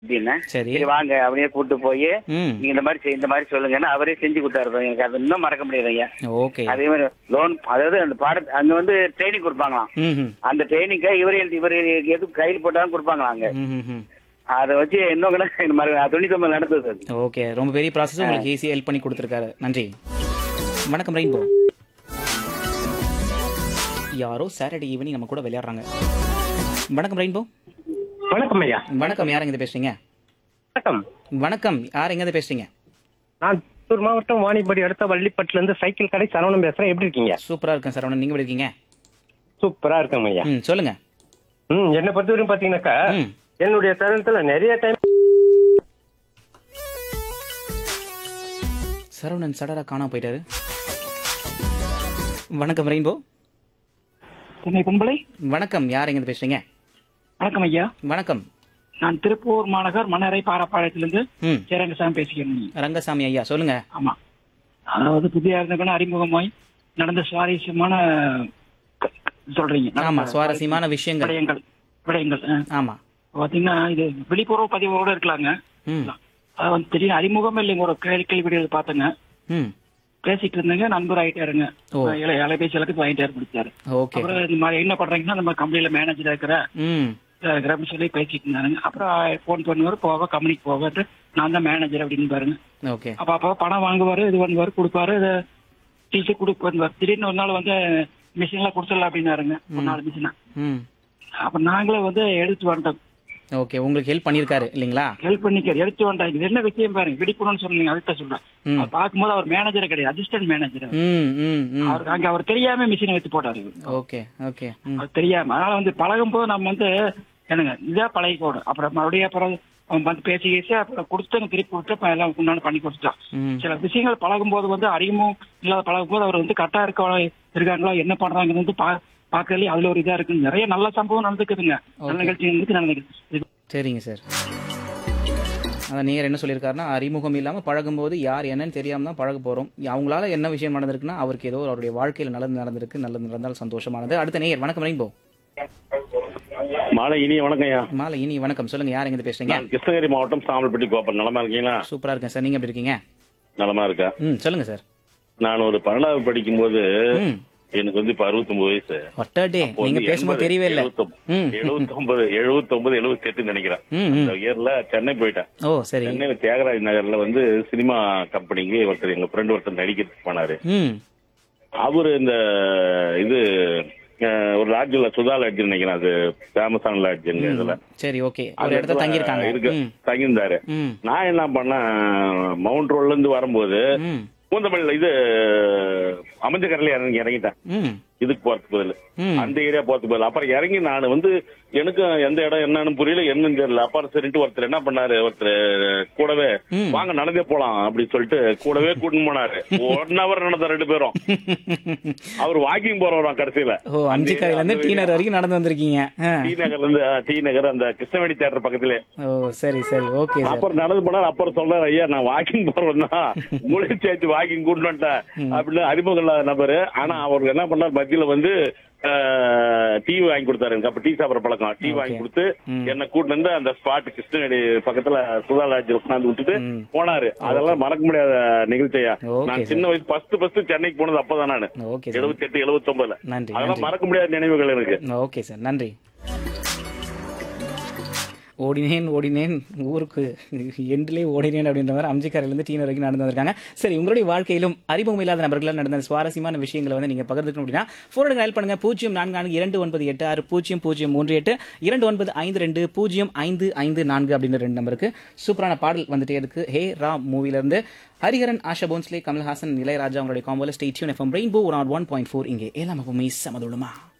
அப்படின்னு சரி சரி வாங்க அப்படியே கூட்டு போய் ம் நீங்க இந்த மாதிரி செய்- இந்த மாதிரி சொல்லுங்கன்னு அவரே செஞ்சு கொடுத்தாரு எனக்கு அது இன்னும் மறக்க முடியாது ஐயா ஓகே அதே மாதிரி லோன் அதாவது அந்த பாட அங்க வந்து ட்ரைனிங் கொடுப்பாங்களாம் ம் ம் அந்த ட்ரைனிங்க இவரே இவர் எது கையில் போட்டாலும் கொடுப்பாங்களாம் அங்க ம், ம், ம். அதை வச்சு இன்னும் கூட இந்த மாதிரி தொண்ணூத்தி ஒன்பது நடந்தது அது. ஓகே ரொம்ப பெரிய ப்ராசஸ் உங்களுக்கு ஈஸியாக ஹெல்ப் பண்ணி கொடுத்துருக்காரு நன்றி வணக்கம் ரெயின்போ யாரோ சாட்டர்டே ஈவினிங் நம்ம கூட விளையாடுறாங்க வணக்கம் ரெயின்போ வணக்கம் ஐயா வணக்கம் யார் எங்க பேசுறீங்க வணக்கம் வணக்கம் யார் எங்க பேசுறீங்க நான் திருப்பூர் மாவட்டம் வாணிபடி அடுத்த வள்ளிப்பட்டுல இருந்து சைக்கிள் கடை சரவணன் பேசுறேன் எப்படி இருக்கீங்க சூப்பரா இருக்கேன் சரவணன் நீங்க எப்படி இருக்கீங்க சூப்பரா இருக்கேன் ஐயா ம் சொல்லுங்க ம் என்னை பொறுத்த வரைக்கும் பாத்தீங்கன்னாக்கா ம் என்னுடைய தருணத்துல நிறைய டைம் சரவணன் சடரா காணாம போயிட்டாரு வணக்கம் ரெயின்போ சென்னை கும்பலை வணக்கம் யார் எங்க பேசுறீங்க வணக்கம் ஐயா வணக்கம் நான் திருப்பூர் மாநகர் மணரை பாரப்பாளையத்திலிருந்து ம் சேரங்கசாமி பேசுகிறேன் ரங்கசாமி ஐயா சொல்லுங்க ஆமா அதாவது புதிய இருந்தவங்க அறிமுகமாய் நடந்த சுவாரஸ்யமான க- சொல்றீங்க ஆமா நடந்த சுவாரஸ்யமான விஷயங்கள் விடயங்கள் விடயங்கள் ஆ. ஆமா பாத்தீங்கன்னா இது வெளிப்புற பதிவோட இருக்கலாங்க ம் அது வந்து திடீர்னு அறிமுகம் இல்லைங்க ஒரு கேள்வி கேள்வி பார்த்தேங்க ம் பேசிட்டு இருந்தேங்க நண்பர் ஆயிட்டாருங்க ஓ. இலை அலைபேசி இலக்கு வாங்கிட்டாரு பிடிச்சாரு ஓகே அப்புறம் இந்த மாதிரி என்ன பண்றீங்கன்னா நம்ம கம்பெனில மேனேஜரா இருக்கிற ம் இருக்கிற சொல்லி பேசிட்டு இருந்தாருங்க அப்புறம் ஃபோன் பண்ணுவார் போவா கம்பெனிக்கு போவாரு நான் தான் மேனேஜர் அப்படின்னு பாருங்க ஓகே அப்ப அப்ப பணம் வாங்குவாரு இது பண்ணுவாரு கொடுப்பாரு இது டீச்சர் கொடுக்கு பண்ணுவார் திடீர்னு ஒரு நாள் வந்து மிஷின் எல்லாம் கொடுத்துடலாம் அப்படின்னாருங்க ஒரு நாலு மிஷினா ம் அப்ப நாங்களே வந்து எடுத்து வந்துட்டோம் ஓகே உங்களுக்கு ஹெல்ப் பண்ணியிருக்காரு இல்லைங்களா ஹெல்ப் பண்ணிக்க எடுத்து வந்துட்டோம் இது என்ன விஷயம் பாருங்க வெடிக்கணும்னு சொன்னீங்க அதுதான் சொல்றேன் ம். அவர் பார்க்கும்போது அவர் மேனேஜர் கிடையாது அசிஸ்டன்ட் மேனேஜர் ம் ம் ம் அவருக்கு அங்க அவர் தெரியாம மிஷினை வச்சு போட்டாரு ஓகே ஓகே ம் அது தெரியாம அதனால வந்து பழகும் போது நம்ம வந்து என்னங்க இதா பழகிக்கோடும் அப்புறம் மறுபடியும் அப்புறம் அவன் வந்து பேசி பேசி அப்புறம் கொடுத்து திருப்பி கொடுத்து அப்புறம் எல்லாம் உண்டான பண்ணி கொடுத்துட்டான் ம் சில விஷயங்கள் பழகும் போது வந்து அறிமும் இல்லாத பழகும் போது அவர் வந்து கரெக்டா இருக்க இருக்காங்களா என்ன பண்றாங்கன்னு வந்து பா பார்க்கறதுலயே அதுல ஒரு இதா இருக்கு நிறைய நல்ல சம்பவம் நடந்துக்குதுங்க நல்ல நிகழ்ச்சி நடந்துக்கு நடந்துக்குது சரிங்க சார் அதான் நேர் என்ன சொல்லியிருக்காருன்னா அறிமுகம் இல்லாமல் பழகும்போது யார் என்னன்னு தெரியாம தான் பழக போகிறோம் அவங்களால என்ன விஷயம் நடந்திருக்குன்னா அவருக்கு ஏதோ அவருடைய வாழ்க்கையில் நல்லது நடந்திருக்கு நல்லது நடந்தால் சந்தோஷமானது அடுத்த நேயர் வணக்கம் ரெயின்போ மாலை இனிய வணக்கம் ஐயா மாலை இனி வணக்கம் சொல்லுங்க யார் எங்க பேசுறீங்க நான் கிருஷ்ணகிரி மாவட்டம் சாமல்பட்டி கோப்பன் நலமா இருக்கீங்களா சூப்பரா இருக்கேன் சார் நீங்க எப்படி இருக்கீங்க நலமா இருக்கா ம் சொல்லுங்க சார் நான் ஒரு பன்னெண்டாவது படிக்கும்போது ம் எனக்கு வந்து இப்ப அறுபத்தொன்பது வயசு ஒட்டர் டே அப்போ நீங்க வந்து பேசும்போது எண்பது, தெரியவே இல்லை ம் எழுபத்தொன்பது எழுபத்தொன்பது எழுபத்தி எட்டு நினைக்கிறேன் ம் ம் இந்த இயர்ல சென்னை போயிட்டேன் ஓ சரி சென்னையில தியாகராஜ் நகர்ல வந்து சினிமா கம்பெனிக்கு ஒருத்தர் எங்க ஃப்ரெண்ட் ஒருத்தர் நடிக்கிறதுக்கு போனாரு ம் அவரு இந்த இது அஹ், ஒரு லாட்ஜில் சுதா லாட்ஜ் நினைக்கிறேன் அது ஃபேமஸான லாட்ஜுங்க இதுல சரி ஓகே ஒரு அந்த இடத்துல தங்கியிருக்காங்க இருக்கு ம் தங்கியிருந்தாரு ம் நான் என்ன பண்ணேன் மவுண்ட் ரோட்ல இருந்து வரும்போது ம் பூந்தமல்லியில இது அமைஞ்சக்கரையில இறங்கி இறங்கிட்டேன் ம் இதுக்கு போறதுக்கு பதில் ம் அந்த ஏரியா போறதுக்கு பதில் அப்புறம் இறங்கி நான் வந்து எனக்கும் எந்த இடம் என்னன்னு புரியல என்னன்னு தெரியல அப்புறம் சரின்ட்டு ஒருத்தர் என்ன பண்ணாரு ஒருத்தர் கூடவே ம். வாங்க நடந்தே போலாம் அப்படின்னு சொல்லிட்டு கூடவே கூட்டின்னு போனாரு ஒன் ஹவர் நடந்த ரெண்டு பேரும் அவர் வாக்கிங் போறவராம் கடைசியில ஓ அஞ்சு கரையில இருந்து டி நகர் வரைக்கும் நடந்து வந்திருக்கீங்க ஆ. டி நகர்ல இருந்து ஆ, டி நகர் அந்த கிருஷ்ணவேணி தேட்டர் பக்கத்திலே ஓ சரி சரி ஓகே சார் அப்புறம் நடந்து போனாரு அப்புறம் சொல்றாரு ஐயா நான் வாக்கிங் போறேன் தான் மூளை சேர்த்து வாக்கிங் கூட்டு வந்துட்டேன் அப்படின்னு அறிமுகம் இல்லாத நபரு ஆனா அவருக்கு என்ன பண்ணார் மத்தியில வந்து டீ வாங்கி கொடுத்தாரு எனக்கு அப்ப டீ சாப்பிடுற பழக்கம் டீ வாங்கி கொடுத்து ம். என்ன கூட்டு வந்து அந்த ஸ்பாட் கிருஷ்ணகிரி பக்கத்துல சுதா லாட்ஜ் உட்காந்து விட்டுட்டு ம். போனாரு அதெல்லாம் மறக்க முடியாத நிகழ்ச்சியா Okay, நான் sir. சின்ன வயசு ஃபர்ஸ்ட் ஃபர்ஸ்ட் சென்னைக்கு போனது அப்பதான் நானு ஓகே சார் எழுபத்தி எட்டு எழுபத்தி ஒன்பதுல நன்றி அதெல்லாம் நன்றி மறக்க முடியாத நினைவுகள் எனக்கு ஓகே சார் நன்றி ஓடினேன் ஓடினேன் ஊருக்கு எண்டிலே ஓடினேன் அப்படின்ற மாதிரி அம்ஜிக்காரிலிருந்து டீன் வரைக்கும் நடந்து வந்திருக்காங்க சரி உங்களுடைய வாழ்க்கையிலும் அறிமுகம் இல்லாத நபர்களால் நடந்த சுவாரஸ்யமான விஷயங்களை வந்து நீங்கள் பகிர்ந்துக்கணும் அப்படின்னா ஃபோன் டயல் பண்ணுங்க பூஜ்ஜியம் நான்கு நான்கு இரண்டு ஒன்பது எட்டு ஆறு பூஜ்ஜியம் பூஜ்ஜியம் மூன்று எட்டு இரண்டு ஒன்பது ஐந்து ரெண்டு பூஜ்ஜியம் ஐந்து ஐந்து நான்கு அப்படின்ற ரெண்டு நம்பருக்கு சூப்பரான பாடல் வந்துட்டே இருக்கு ஹே ராம் மூவிலேருந்து ஹரிஹரன் ஆஷா போன்ஸ்லே கமல்ஹாசன் இளையராஜா அவங்களுடைய காம்போல stay tuned FM rainbow one one point four இங்கே ஏழாம் எப்பவுமே சமதுளமா